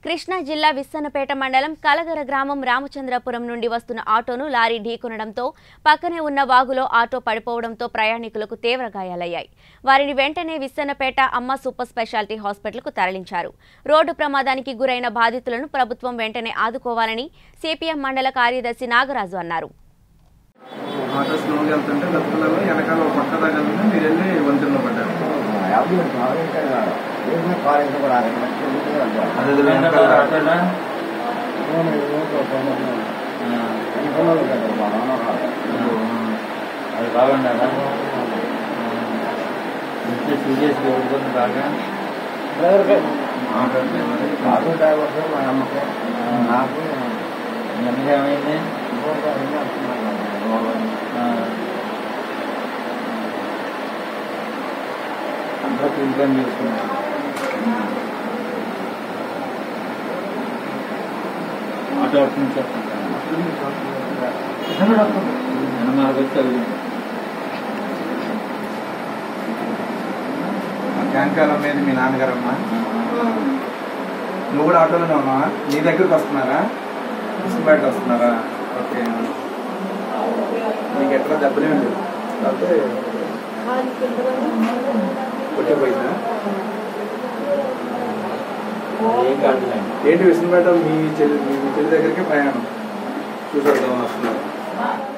కృష్ణా జిల్లా విస్సన్నపేట మండలం కలగర గ్రామం రామచంద్రపురం నుండి వస్తున్న ఆటోను లారీ ఢీకొనడంతో పక్కనే ఉన్న వాగులో ఆటో పడిపోవడంతో ప్రయాణికులకు తీవ్ర గాయాలయ్యాయి వారిని వెంటనే విస్సన్నపేట అమ్మ సూపర్ స్పెషాలిటీ హాస్పిటల్కు తరలించారు రోడ్డు ప్రమాదానికి గురైన బాధితులను ప్రభుత్వం వెంటనే ఆదుకోవాలని సిపిఎం మండల కార్యదర్శి నాగరాజు అన్నారు ఆటో స్లోగా వెళ్తుంటే వెళ్తున్నారు వెనకాల ఒక పక్క తగలింది మీరు వెళ్ళి వంతెనలో పడ్డారు అదే వెనకాల అది బాగుండదా ఇంట్లో సీరియస్ ఉంటుంది బాగా ఆటో డ్రైవర్ నాకు ఎందుకు ఏమైంది అంతా కూలిపని చేసుకున్నాను ఆటో అటు నుంచి వస్తుంటాను మనకు వచ్చి తగిలింది క్యాంకాల మీద మీ నాన్నగారమ్మా నువ్వు కూడా ఆటోలోనే ఉన్నావా నీ దగ్గరికి వస్తున్నారా బయట వస్తున్నారా ఓకే నీకు ఎట్లా దెబ్బలేం లేదు కాకపోతే కొట్టిపోయిందా ఏం కాదులేండి ఏంటి విష్ణుపేట మీ చెల్లి మీ చెల్లి దగ్గరికి ప్రయాణం చూసేద్దాం వస్తున్నారు